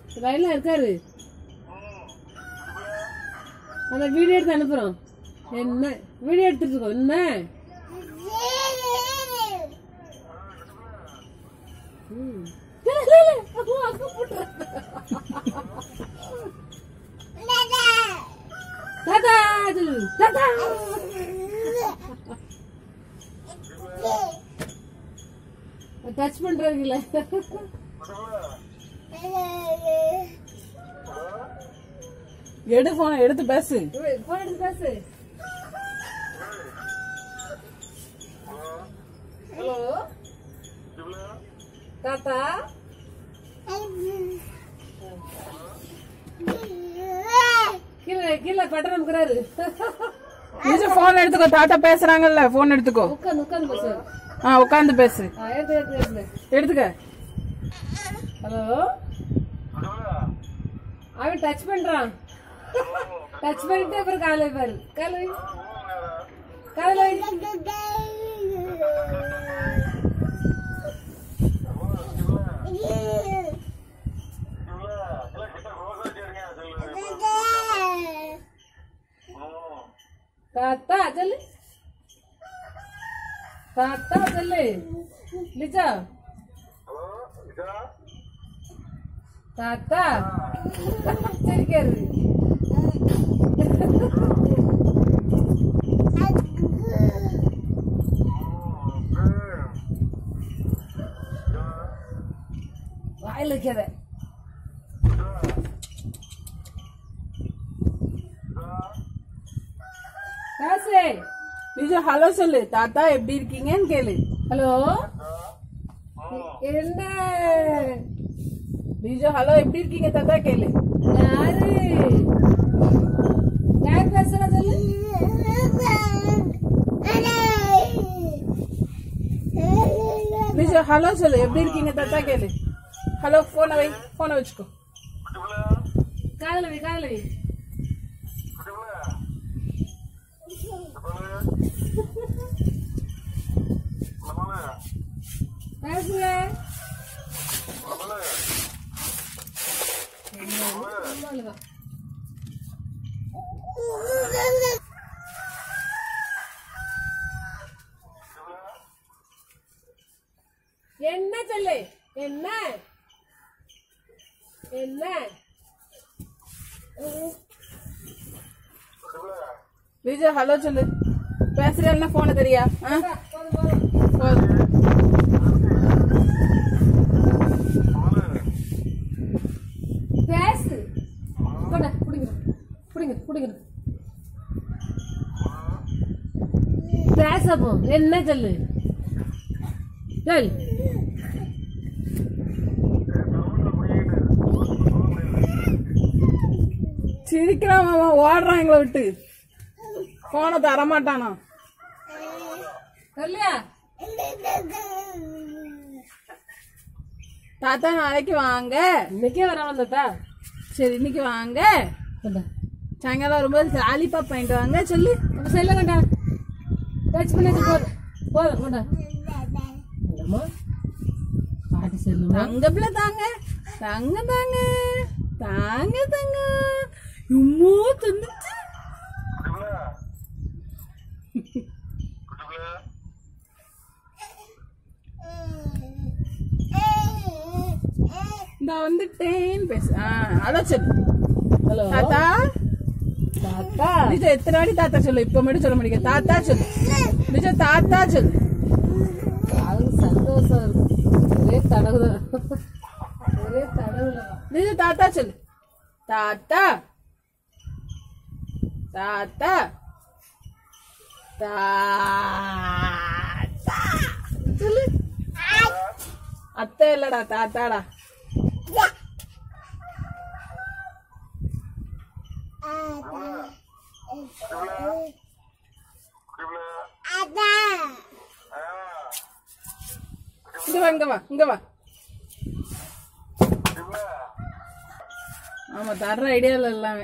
லைன்ல இருக்காரு அந்த வீடியோ எடுத்து அனுப்புறோம் என்ன வீடியோ எடுத்துட்டு இருக்கோம் என்ன ம். இல்ல, இல்ல, இல்ல. அப்போ அக்கா போட்டுறேன். தாத்தா சொல்லு. தாத்தா டச் பண்றதுல எடு போன எடுத்து பேசு போன் எடுத்து பேசு ஹலோ தாத்தா கீழே கீழே பட்டன் நமக்குறாரு நிஜம் போன் எடுத்துக்கோ தாத்தா பேசுறாங்கல்ல போன் எடுத்துக்கோ உட்காந்து உட்காந்து பேசு ஆ உட்காந்து பேசு ஆ, எடுத்து எடுத்து எடுத்து எடுத்துக்க ஹலோ அவன் டச் பண்றான் டச் பண்ணிட்டு அப்புறம் காலை பாரு காலை காலை தாத்தா சொல்லு தாத்தா சொல்லு லிஜா தாத்தா சிரிக்காரு வாயில வைக்காத காசு நிஜம் ஹலோ சொல்லு தாத்தா எப்படி இருக்கீங்கன்னு கேளு ஹலோ என்ன நிஜம் ஹலோ எப்படி இருக்கீங்க தாத்தா கேளு யாரு யார் பேசுறா சொல்லு நிஜம் ஹலோ சொல்லு எப்படி இருக்கீங்க தாத்தா கேளு ஹலோ போனை வை போனை வச்சுக்கோ காதல வை காதல வை பேசுங்க அவ்வளவுதான். என்ன சொல்லு என்ன என்ன நிஜம் ஹலோ சொல்லு பேசுறேன்னா போனை தெரியா ஆ? போதும் போதும் போதும். பேசு கொண்டா புடிங்க புடிங்க புடிங்க பேசப்போ என்ன சொல்லு சொல் சிரிக்கிறான் மாமா ஓடுறான் எங்களை விட்டு போனை தரமாட்டானா சொல்லியா தாத்தா நாளைக்கு வாங்க இன்னைக்கே வர வந்ததா சரி இன்னைக்கு வாங்க கொண்டா சாயங்காலம் வரும்போது லாலிபாப் வாங்கிட்டு வாங்க சொல்லு அப்ப செல்ல கொண்டா டச் பண்ணிட்டு போதும் போதும் கொண்டா என்னம்மா பாட்டி செல்லுமா தங்க பிள்ளை தாங்க தங்க தாங்க தாங்க தாங்க இம்மோ தந்துச்சு நான் வந்துட்டேன் பேசு ஆ அதான் சொல்லு ஹலோ தாத்தா தாத்தா நிஜம் எத்தனை வாட்டி தாத்தா சொல்லு இப்ப மட்டும் சொல்ல முடியாது தாத்தா சொல்லு நிஜம் தாத்தா சொல்லு அது சந்தோஷம் இருக்கும் ஒரே தடவுதான் ஒரே தடவுலதான் நிஜம் தாத்தா சொல்லு தாத்தா தாத்தா தாத்தா சொல்லு அத்தை இல்லடா தாத்தாடா இங்க வா இங்க வா இங்க வா ஆமா தர்ற ஐடியால எல்லாமே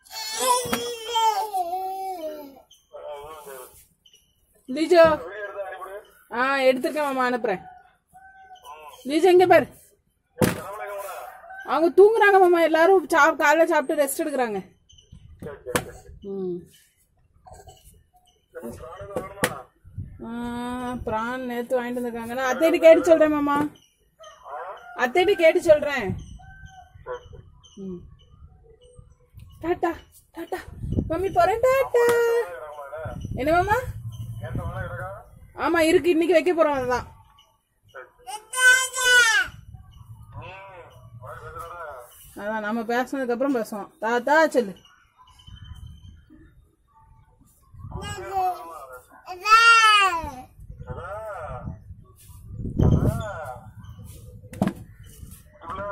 லிஜோ ஆ எடுத்திருக்கேன் மாமா அனுப்புறேன் லிஜோ இங்க பாரு அவங்க தூங்குறாங்க மாமா எல்லாரும் சாப் காலைல சாப்பிட்டு ரெஸ்ட் எடுக்கிறாங்க சரி சரி சரி ம் சரி பிராணம் எதுவும் வேணுமா ஆ, பிரான் நேத்து வாங்கிட்டு வந்திருக்காங்க நான் அத்தைட்டு கேட்டு சொல்றேன் மாமா அத்தைட்டு கேட்டு சொல்றேன் சரி சரி ம் டாட்டா டாட்டா மம்மி போறேன் டாட்டா கிடக்குமா என்ன மாமா எந்த வேலை கிடக்கா ஆமா இருக்கு இன்னைக்கு வைக்க போறோம் அதுதான் சரி சரி ம் வாய் பேசுறடா அதான் நம்ம பேசினதுக்கு அப்புறம் பேசுவோம் தாத்தா சொல்லு அதான் அதான் இவ்வளோ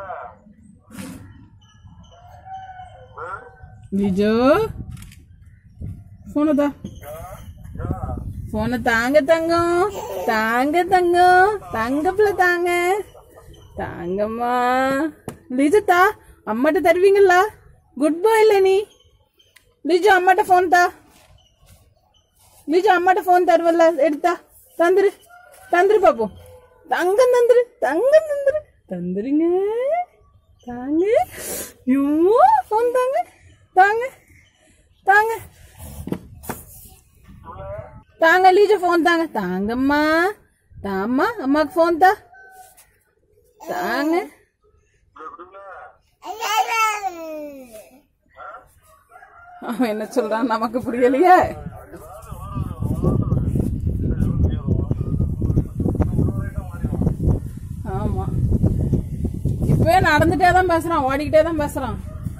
விஜோ போன தா போன தாங்க தங்கம் தாங்க தங்கம் தங்க பிள்ளை தாங்க தாங்கம்மா லிஜத்தா அம்மாட்ட தருவீங்களா குட் பாய் இல்ல நீ லிஜு அம்மாட்ட ஃபோன் தா லிஜு அம்மாட்ட ஃபோன் தருவல்ல எடுத்தா தந்துரு தந்துரு பாப்போம் தங்கம் தந்துரு தங்கம் தந்துரு தந்துருங்க தாங்க ஐயோ ஃபோன் தாங்க தாங்க தாங்க தாங்க லீஜு ஃபோன் தாங்க தாங்கம்மா தாம்மா அம்மாக்கு ஃபோன் தா தாங்க அவன் என்ன சொல்றான் நமக்கு புரியலையே ஆமா இப்பவே நடந்துட்டே தான் பேசுறான் ஓடிக்கிட்டே தான் பேசுறான்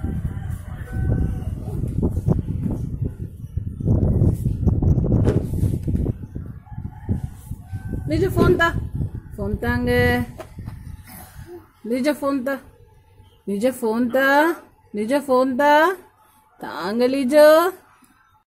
நிஜ ஃபோன் தா ஃபோன் தாங்க நிஜ ஃபோன் தா நிஜ ஃபோன் தா நிஜ ஃபோன் தா தாங்க லிஜோ